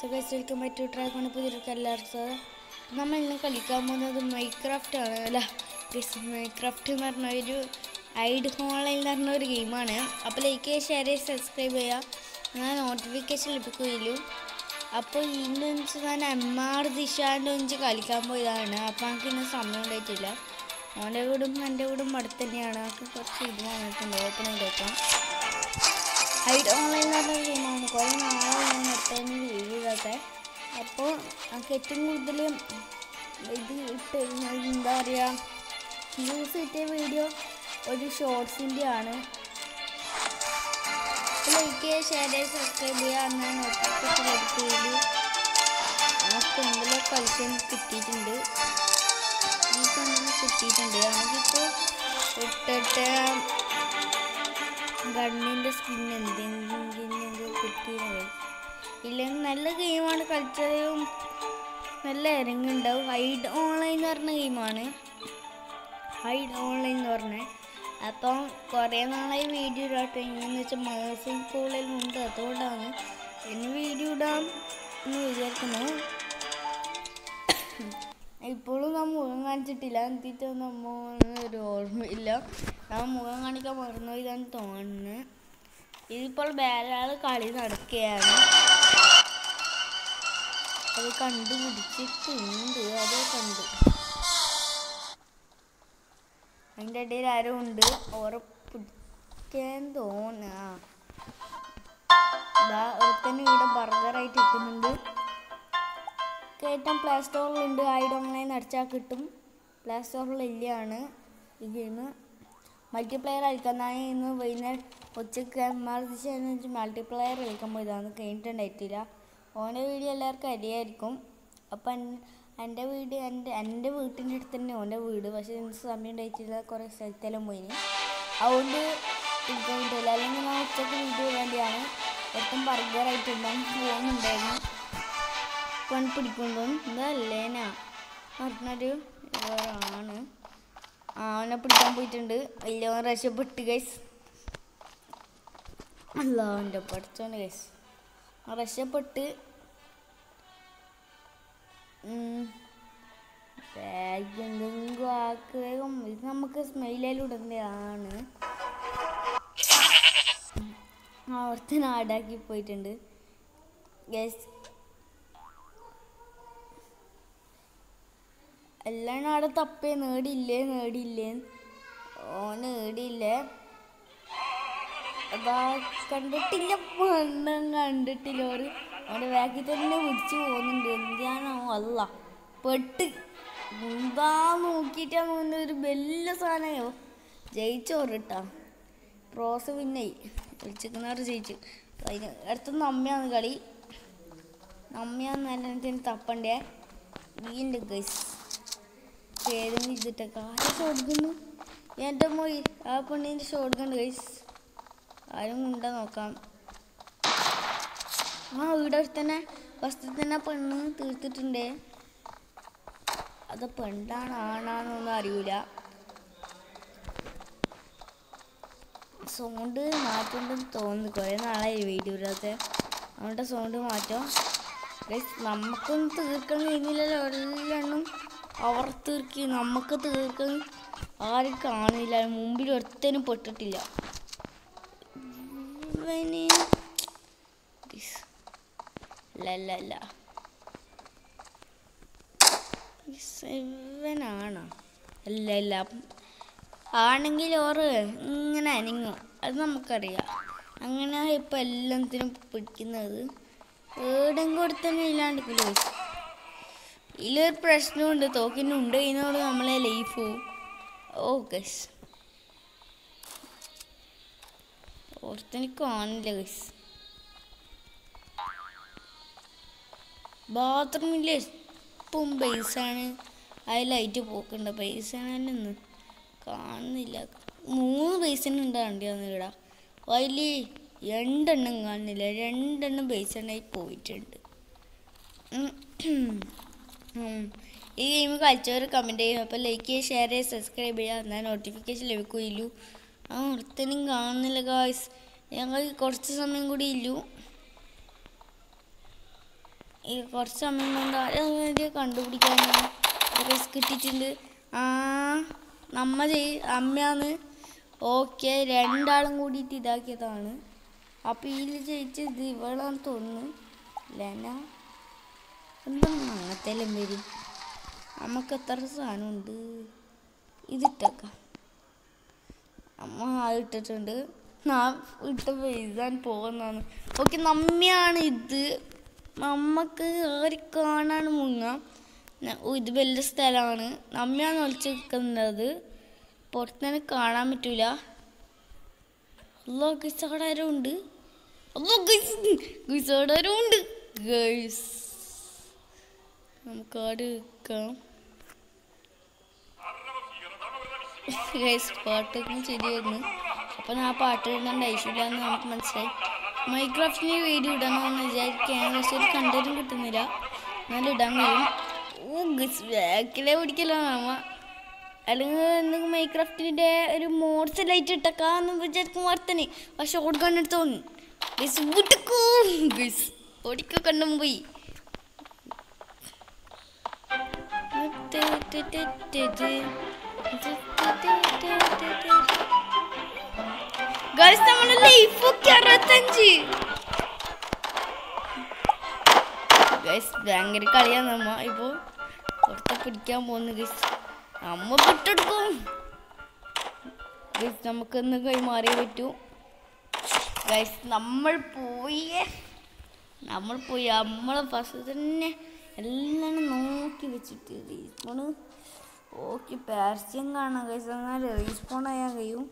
So guys welcome back to track ആണ് പുതിയൊരു എല്ലാവർക്കും നമ്മൾ ഇന്ന് കളിക്കാൻ പോകുന്നത് മൈക്രാഫ്റ്റ് ആണ് അല്ല ഗൈസ് മൈക്രാഫ്റ്റ് എന്ന് പറഞ്ഞ ഒരു ഐഡ് ഓൺലൈൻ എന്ന് പറഞ്ഞ ഒരു ഗെയിമാണ് അപ്പോൾ ലൈക്ക് ഷെയർ ചെയ്ത് സബ്സ്ക്രൈബ് ചെയ്യുക ഞാൻ നോട്ടിഫിക്കേഷൻ ലഭിക്കുകയുള്ളൂ അപ്പോൾ ഇന്ന് വെച്ച് ഞാൻ എം ആർ ദിശാൻ്റെ വെച്ച് കളിക്കാൻ പോയതാണ് അപ്പോൾ എനിക്ക് ഇന്ന് സമയം ഉണ്ടായിട്ടില്ല അവൻ്റെ വീടും എൻ്റെ വീടും അടുത്ത് തന്നെയാണ് നമുക്ക് കുറച്ച് ഇത് വന്നിട്ടുണ്ട് ഓപ്പൺ ചെയ്ത് വെക്കാം ഹൈഡ് ഓൺലൈൻ എന്ന് പറഞ്ഞ ഗെയിമാണ് കുറേ നാളെ ഞാൻ നിർത്തുന്ന വീഡിയോതൊക്കെ അപ്പോൾ നമുക്ക് ഏറ്റവും കൂടുതൽ ഇത് ഇട്ട് എന്താ പറയുക യൂസ് കിട്ടിയ വീഡിയോ ഒരു ഷോർട്സിൻ്റെ ആണ് ലൈക്ക് ചെയ്യുക ഷെയർ ചെയ്യുക സബ്സ്ക്രൈബ് ചെയ്യുക എന്നാൽ നോട്ടിഫിക്കേഷൻ ലഭിക്കുകയുള്ളൂ നമുക്ക് എന്തെങ്കിലും കളിക്കാൻ കിട്ടിയിട്ടുണ്ട് ഈ കണ്ണിന് കിട്ടിയിട്ടുണ്ട് നമുക്കിപ്പോൾ ഇട്ടിട്ട് ഗണ്ണിൻ്റെ സ്കിൻ എന്തെങ്കിലും കിട്ടിയത് ഇല്ലെങ്കിൽ നല്ല ഗെയിമാണ് കളിച്ചതും നല്ല ഇറങ്ങുണ്ടാവും ഹൈഡ് ഓൺലൈൻ എന്ന് പറഞ്ഞ ഗെയിമാണ് ഹൈഡ് ഓൺലൈൻ എന്ന് പറഞ്ഞത് അപ്പം കുറേ നാളായി വീഡിയോ ഇടാട്ടെ എങ്ങനെയെന്ന് വെച്ചാൽ മേഴ്സിംഗ് സ്കൂളിൽ ഉണ്ട് അതുകൊണ്ടാണ് ഇനി വീഡിയോ ഇടാം എന്ന് വിചാരിക്കുന്നു ഇപ്പോഴും ഞാൻ മുഖം കാണിച്ചിട്ടില്ല എന്നിട്ട് നമ്മ ഒരു ഓർമ്മയില്ല ഞാൻ മുഖം കാണിക്കാൻ മറന്നു ഇതാണ് തോന്നുന്നത് ഇതിപ്പോൾ വേറെ ആൾ കളി നടക്കുകയാണ് അത് കണ്ടുപിടിച്ചിട്ടുണ്ട് അത് കണ്ടു അതിൻ്റെ ഇടയിൽ ആരോ ഉണ്ട് ഓറെ പിടിക്കാൻ തോന്നുക ഇതാ ഒരുത്തന്നെ ഇവിടെ ബർഗറായിട്ട് ഇരിക്കുന്നുണ്ട് കയറ്റം പ്ലേ സ്റ്റോറിലുണ്ട് ഐഡ് ഓൺലൈൻ അടിച്ചാൽ കിട്ടും പ്ലേ സ്റ്റോറിൽ ഇല്ലയാണ് ഈ ഗെയിം മൾട്ടിപ്ലെയർ കളിക്കാൻ ഇന്ന് വൈകുന്നേരം ഉച്ചയ്ക്ക് മറിച്ച് മൾട്ടിപ്ലെയർ കളിക്കാൻ പോയതാണ് കഴിഞ്ഞിട്ടുണ്ടായിട്ടില്ല ഓൻ്റെ വീഡിയോ എല്ലാവർക്കും അറിയായിരിക്കും അപ്പം എൻ്റെ വീട് എൻ്റെ എൻ്റെ വീട്ടിൻ്റെ അടുത്ത് തന്നെ ഓൻ്റെ വീട് പക്ഷേ എനിക്ക് സമയം ഉണ്ടായിട്ടില്ല കുറേ സ്ഥലത്തെല്ലാം പോയിന് അതുകൊണ്ട് ഇരിക്കാൻ കിട്ടില്ല അല്ലെങ്കിൽ ഞാൻ ഉച്ചയ്ക്ക് വീഡിയോ വേണ്ടിയാണ് ഒട്ടും ബർഗറായിട്ടുണ്ടാകും പോകുന്നുണ്ടായിരുന്നു പണി പിടിക്കുമ്പോൾ എന്താ ലേന പറഞ്ഞൊരു ആണ് അവനെ പിടിക്കാൻ പോയിട്ടുണ്ട് വലിയ രക്ഷപ്പെട്ട് ഗൈസ് അല്ല എൻ്റെ പഠിച്ചോണ്ട് ഗൈസ് രക്ഷപ്പെട്ട് ബാഗ് എന്തെങ്കിലും ആക്കുകയും ഇത് നമുക്ക് സ്മെയിലിലൂടെയാണ് അവിടുത്തെ നാടാക്കി പോയിട്ടുണ്ട് ഗൈസ് എല്ലാം അവിടെ തപ്പേ നേടിയില്ലേ നേടിയില്ലേ ഓ നേടിയില്ലേ അതാ കണ്ടിട്ടില്ല പെണ്ണും കണ്ടിട്ടില്ല ഒരു അവൻ്റെ ബാക്കിൽ തന്നെ പിടിച്ചു പോകുന്നുണ്ട് എന്തിനാണോ അല്ല പെട്ട് എന്താ നോക്കിയിട്ടാ തോന്നുന്നത് ഒരു വലിയ സാധനയോ ജയിച്ചോറിട്ടാ പ്രോസ് പിന്നായി വിളിച്ചിരിക്കുന്നവർ ജയിച്ചു അതിന് അടുത്ത നമ്മയാണ് കളി നമ്മയാന്ന് എല്ലാത്തിനും തപ്പണ്ടേ വീണ്ടും ഗൈസ് ഏതെങ്കിലും ഇതിട്ടൊക്കെ ആരെ ഷോട്ട്ഗണ് എൻ്റെ മൊഴി ആ പെണ്ണിൻ്റെ ഷോട്ട്ഗൺ ഗൈസ് ആരും ഉണ്ടോ നോക്കാം ആ ഇവിടെ തന്നെ ഫസ്റ്റ് തന്നെ പെണ്ണ് തീർത്തിട്ടുണ്ട് അത് പെണ്ണാണ് ആണാന്നൊന്നും അറിയില്ല സൗണ്ട് മാറ്റുണ്ടെന്ന് തോന്നുന്നു കുറേ നാളായി വീഡിയോ ഇടാത്ത അതുകൊണ്ട് സൗണ്ട് മാറ്റം നമുക്കൊന്നും തീർക്കാൻ കഴിഞ്ഞില്ലല്ലോ എല്ലാം അവർ തീർക്കി നമുക്ക് തീർക്കാൻ ആരും കാണില്ല മുമ്പിൽ ഒരുത്തനും പെട്ടിട്ടില്ല ഇവന് അല്ല ഇവനാണോ അല്ല അല്ല ആണെങ്കിൽ ഓറ് ഇങ്ങനെ അനങ്ങും അത് നമുക്കറിയാം അങ്ങനെ ഇപ്പം എല്ലാത്തിനും പിടിക്കുന്നത് ഏടും കൊടുത്തന്നെ ഇല്ലാണ്ടിക്കില്ല ഇതിലൊരു പ്രശ്നമുണ്ട് തോക്കിനുണ്ട് ഇതിനോട് നമ്മളെ ലൈഫ് പോവും ഓ ഗസ് ഓർത്തനിക്ക് കാണില്ല ഗസ് ബാത്റൂമിൽ എപ്പം ബേസാണ് അതിൽ ലൈറ്റ് പോക്കുണ്ട് ബേസാണ് തന്നെ കാണുന്നില്ല മൂന്ന് ബേസിനുണ്ട് വണ്ടിയാന്ന് ഇവിടെ അതിൽ രണ്ടെണ്ണം കാണുന്നില്ല രണ്ടെണ്ണം ബേസാണായി പോയിട്ടുണ്ട് ഈ ഗെയിം കളിച്ചവർ കമൻറ്റ് ചെയ്യും അപ്പോൾ ലൈക്ക് ചെയ്യുക ഷെയർ ചെയ്യുക സബ്സ്ക്രൈബ് ചെയ്യുക എന്നാൽ നോട്ടിഫിക്കേഷൻ ലഭിക്കുകയില്ലു ആ ഒരുത്തനും കാണുന്നില്ല ഗായ്സ് ഞങ്ങൾ കുറച്ച് സമയം കൂടി ഇല്ലു ഈ കുറച്ച് സമയം കൊണ്ട് ആരും കണ്ടുപിടിക്കാൻ റിസ്ക് കിട്ടിയിട്ടുണ്ട് ആ നമ്മ ചെയ് അമ്മയാന്ന് ഓക്കെ രണ്ടാളും കൂടിയിട്ട് ഇതാക്കിയതാണ് അപ്പോൾ ഇതിൽ ജയിച്ചത് ഇവളാന്ന് തോന്നുന്നു ലെന എന്താ അങ്ങനത്തെല്ലാം വരും നമുക്ക് എത്ര സാധനമുണ്ട് ഇതിട്ടേക്കാം അമ്മ ആ ഇട്ടിട്ടുണ്ട് ഞാൻ ഇട്ട് എഴുതാൻ പോകുന്നതാണ് ഓക്കെ നമ്മയാണ് ഇത് നമ്മക്ക് ഏറി കാണാൻ മുങ്ങാം ന- ഓ, ഇത് വലിയ സ്ഥലമാണ് നമ്മയാണ് ഒളിച്ച് നിൽക്കുന്നത് പുറത്തുനിന്ന് കാണാൻ പറ്റൂല അല്ലോ ഗൈസ് അവിടെ ആരോ ഉണ്ട് അല്ലോ ഗൈസ് ഗൈസ് അവിടെ ആരോ ഉണ്ട് ഗൈസ് നമുക്ക് അവിടെ നിൽക്കാം ഗൈസ് പാട്ടൊക്കെ ശരിയായിരുന്നു അപ്പം ഞാൻ പാട്ട് ഇടാൻ ആവശ്യമില്ല എന്ന് നമുക്ക് മനസ്സിലായി മൈക്രോഫ്റ്റിന് വീഡിയോ ഇടണമെന്ന് വിചാരിക്കുകയാണ് പക്ഷെ ഒരു കണ്ടന്റും കിട്ടുന്നില്ല എന്നാലും ഇടാൻ കഴിയും ഓ ഗൈസ് ബാക്കിലെ പിടിക്കലോ നമ്മ അല്ലെങ്കിൽ എന്തെങ്കിലും മൈക്രാഫ്റ്റിൻ്റെ ഒരു മോഡ്സ് ലൈറ്റ് ഇട്ടേക്കാന്ന് വിചാരിക്കും വർത്തന് പക്ഷെ ഓടിക്കാൻ എടുത്ത് തോന്നി ഗൈസ് വിട്ടുക്കോ ഗൈസ് ഓടിക്കോ കണ്ണും പോയി ഗൈസ് നമ്മുടെ ലൈഫ് ഒക്കെ അറുപത്തഞ്ച് ഗൈസ് ഭയങ്കര കളിയാണ് നമ്മ ഇപ്പോ പുറത്ത് പിടിക്കാൻ പോകുന്നു ഗൈസ് നമ്മ വിട്ടെടുക്കും ഗൈസ് നമുക്കൊന്ന് കൈമാറിയേ പറ്റൂ ഗൈസ് നമ്മൾ പോയി നമ്മൾ പോയി നമ്മളെ ഫസ്റ്റ് തന്നെ എല്ലാം നോക്കി വെച്ചിട്ട് റീസ്പോണ് ഓക്കെ പാർസ്യം കാണാം കഴിച്ച് അങ്ങനെ റീസ്പോൺ ചെയ്യാൻ കഴിയും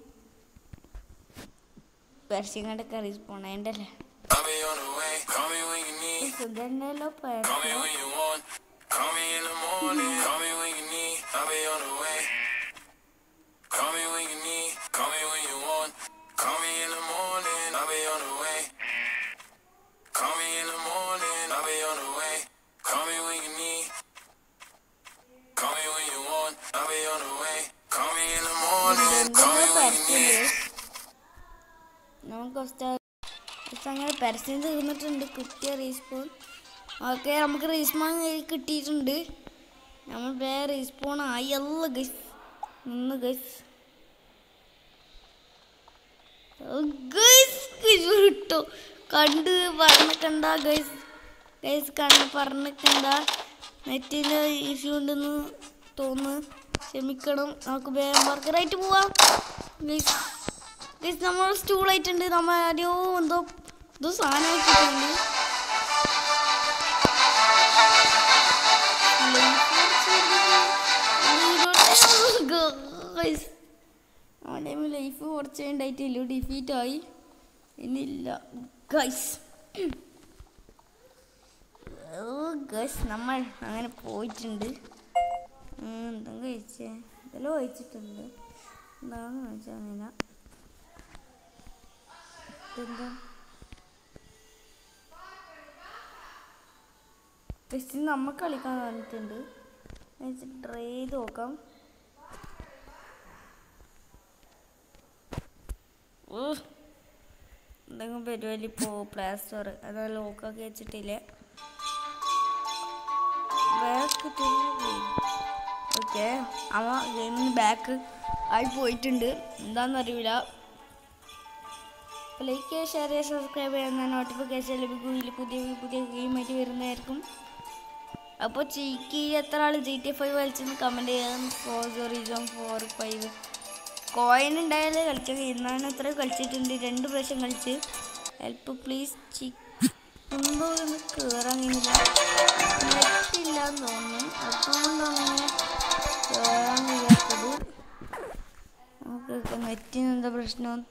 പാർസ്യം കണ്ടൊക്കെ റീസ്പോൺ ചെയ്യണ്ടല്ലേ I'll be on the way. Call me when you need. ഇതന്നെയല്ലോ Call me പാർസ്യം when you want. Call me in the morning. Call me when you need. I'll be on the way. Call me when you need. Call me when you want. Call me in the morning. I'll be on the way. Call me in the morning. I'll be on the way. Call me when you need. Call me when you want. I'll be on the way. Call me in the morning. Call me when you need. നമുക്ക് first അങ്ങനെ പരസ്യം തീർന്നിട്ടുണ്ട് കിട്ടിയ respawn okay നമുക്ക് respawn കിട്ടിയിട്ടുണ്ട് നമ്മൾ വേറെ respawn ആയി അല്ല ഗസ് നിന്ന് ഗസ് ഗൈസ് കിട്ടോ കണ്ട് പറഞ്ഞിക്കണ്ട ഗൈസ് ഗൈസ് കണ്ട് പറഞ്ഞിക്കണ്ട നെറ്റിൻ്റെ ഇഷ്യൂ ഉണ്ടെന്ന് തോന്നുന്നു ക്ഷമിക്കണം നമുക്ക് വേഗം വർക്കറായിട്ട് പോവാം ഗൈസ് ഗൈസ് നമ്മൾ സ്റ്റൂൾ ആയിട്ടുണ്ട് നമ്മൾ ആരെയോ എന്തോ എന്തോ സാധനം ആക്കിയിട്ടുണ്ട് ഗൈസ് അവൻ്റെ ലൈഫ് കുറച്ച് ഉണ്ടായിട്ടില്ല ഡിഫീറ്റ് ആയി ഇനിയില്ല ഗൈസ് ഗൈസ് നമ്മൾ അങ്ങനെ പോയിട്ടുണ്ട് ഉം, എന്താ കഴിച്ചേ ഇതെല്ലാം കഴിച്ചിട്ടുണ്ട് എന്താന്ന് വെച്ചാൽ അങ്ങനെ ഇതെന്താ ജസ്റ്റ് നമ്മൾ കളിക്കാൻ പറഞ്ഞിട്ടുണ്ട് ട്രൈ ചെയ്ത് നോക്കാം ഓ എന്തെങ്കിലും പരിപാടി ഇപ്പോൾ പ്ലേ സ്റ്റോർ അത് ലോക്കൊക്കെ വെച്ചിട്ടില്ലേ ബാക്ക് ഓക്കെ അവ ഗെയിമിന് ബാക്ക് ആയി പോയിട്ടുണ്ട് എന്താണെന്നറിയില്ല ലൈക്ക് ചെയ്യുക ഷെയർ ചെയ്യുക സബ്സ്ക്രൈബ് ചെയ്യുന്ന നോട്ടിഫിക്കേഷൻ ലഭിക്കും ഇതിൽ പുതിയ പുതിയ ഗെയിമായിട്ട് വരുന്നതായിരിക്കും അപ്പോൾ ചീക്കി എത്ര ആൾ ജി ടി ഫൈവ് കളിച്ചെന്ന് കമൻറ്റ് ചെയ്യാം for reason for five coin ഉണ്ടായാലേ കളിക്കാൻ കഴിയുന്നതാണ് എത്ര കളിച്ചിട്ടുണ്ട് രണ്ട് പ്രാവശ്യം കളിച്ച് ഹെൽപ്പ് പ്ലീസ് ചി എന്തോ ഒന്ന് കയറാൻ കഴിയുന്നില്ല നെറ്റില്ല എന്ന് തോന്നുന്നു അതുകൊണ്ടാണ് അങ്ങനെ കയറാൻ കഴിയാത്തത് നമുക്ക് നെറ്റിന് എന്താ പ്രശ്നം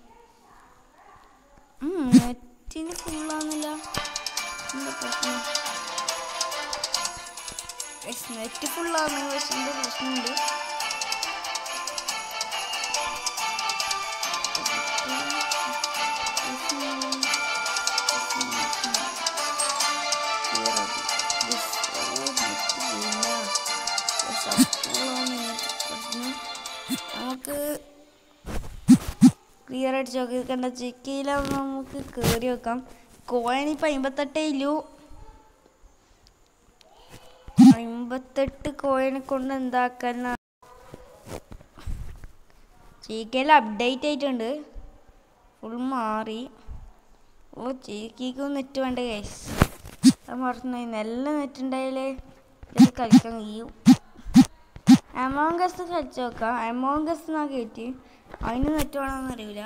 ഉം, നെറ്റിന് ഫുള്ളാന്നില്ല എന്താ പ്രശ്നം നെറ്റ് ഫുള്ളാണ് പക്ഷെ എന്തോ പ്രശ്നമുണ്ട് നമുക്ക് ക്ലിയർ ആയിട്ട് ചോക്കി കണ്ട ചിക്കയിലാവുമ്പോൾ നമുക്ക് കയറി വെക്കാം കോയിൻ ഇപ്പം അമ്പത്തെട്ടേ ഇല്ലു അമ്പത്തെട്ട് കോയിനെ കൊണ്ട് എന്താക്കാന്ന ചീക്കയിൽ അപ്ഡേറ്റ് ആയിട്ടുണ്ട് ഫുൾ മാറി ഓ ചീക്കിക്ക് നെറ്റ് വേണ്ട കേസ് അത് മറന്നു നല്ല നെറ്റ് ഉണ്ടായാലേ ഇത് കളിക്കാൻ കഴിയും അമോങ്കസ് കളിച്ച് നോക്കാം അമോങ്കസ് എന്നാ കയറ്റി അതിന് നെറ്റ് വേണമെന്ന് അറിയില്ല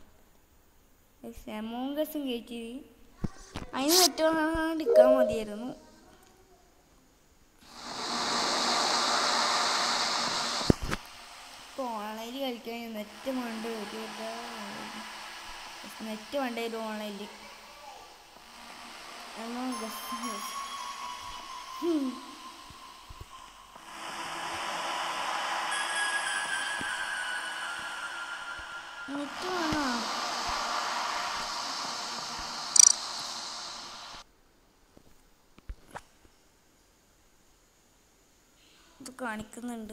അമോങ്കസും കയറ്റി അതിന് നെറ്റ് വേണമെന്ന് എടുക്കാൻ മതിയായിരുന്നു ഇപ്പോൾ ഓൺലൈനിൽ കളിക്കാൻ നെറ്റ് വേണ്ട ഒരു നെറ്റ് വേണ്ട ഒരു ഓൺലൈനിൽ നെറ്റ് വേണോ ഇത് കാണിക്കുന്നുണ്ട്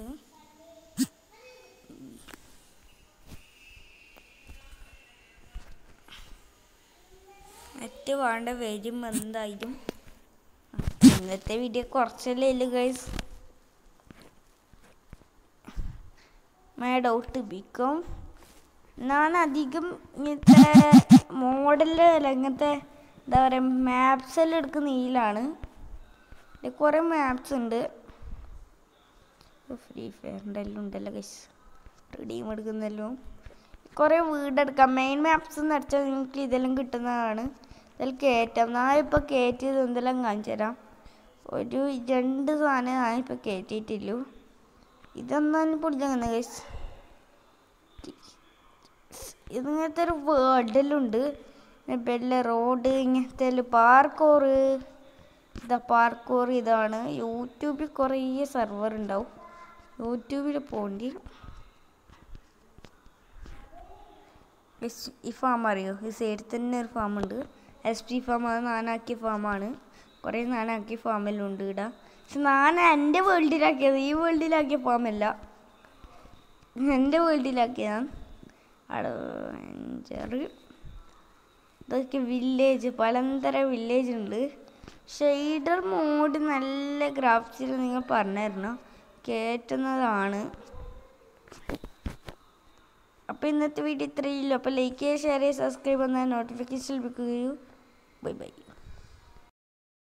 നെറ്റ് വേണ്ട വരും എന്തായാലും ഇന്നത്തെ വീഡിയോ കുറച്ചല്ലേ ഇല്ല ഗൈസ് മൈ ഡൗട്ട് ബിക്കും ഞാൻ അധികം ഇങ്ങനത്തെ മോഡല് അല്ല ഇങ്ങനത്തെ എന്താ പറയുക മാപ്സ് എല്ലാം എടുക്കുന്ന ഇതിലാണ് കുറേ മാപ്സ് ഉണ്ട് ഫ്രീ ഫയറിൻ്റെ എല്ലാം ഉണ്ടല്ലോ ഗൈസ് റെഡീം എടുക്കുന്നല്ലോ കുറേ വീടെടുക്കാം മെയിൻ മാപ്സ് എന്ന് അടിച്ചാൽ നിങ്ങൾക്ക് ഇതെല്ലാം കിട്ടുന്നതാണ് ഇതിൽ കയറ്റാം ഞാനിപ്പോൾ കയറ്റിയത് എന്തെല്ലാം കാണിച്ചു തരാം ഒരു രണ്ട് സാധനം ഞാനിപ്പോൾ കയറ്റിയിട്ടില്ലു ഇതൊന്നും പൊടിച്ചങ്ങനെ ഗൈസ് ഇതിങ്ങനത്തെ ഒരു വേർഡിലുണ്ട് പിന്നെ റോഡ് ഇങ്ങനത്തെ പാർക്കോറ് ഇതാ പാർക്കോർ ഇതാണ് യൂട്യൂബിൽ കുറേ സെർവർ ഉണ്ടാവും യൂട്യൂബിൽ പോകേണ്ടി ഈ ഫാം അറിയോ ഈ സൈഡിൽ തന്നെ ഒരു ഫാം ഉണ്ട് എസ് പി ഫാം അത് നാനാക്കിയ ഫാമാണ് കുറേ നാനാക്കിയ ഫാമെല്ലാം ഉണ്ട് ഇവിടെ പക്ഷെ ഞാൻ എൻ്റെ വേൾഡിലാക്കിയത് ഈ വേൾഡിലാക്കിയ ഫാമല്ല എൻ്റെ വേൾഡിലാക്കിയതാണ് അടഞ്ചറ് ഇതൊക്കെ വില്ലേജ് പലതരം വില്ലേജ് ഉണ്ട് ഷെയ്ഡർ മോഡ് നല്ല ഗ്രാഫിക്സിൽ നിങ്ങൾ പറഞ്ഞിരുന്നു കയറ്റുന്നതാണ് അപ്പോൾ ഇന്നത്തെ വീഡിയോ ഇത്രയേ ഉള്ളൂ അപ്പോൾ ലൈക്ക് ചെയ്യുക ഷെയർ ചെയ്യുക സബ്സ്ക്രൈബ് എന്നാൽ നോട്ടിഫിക്കേഷൻ ലഭിക്കുകയും ബൈ ബൈ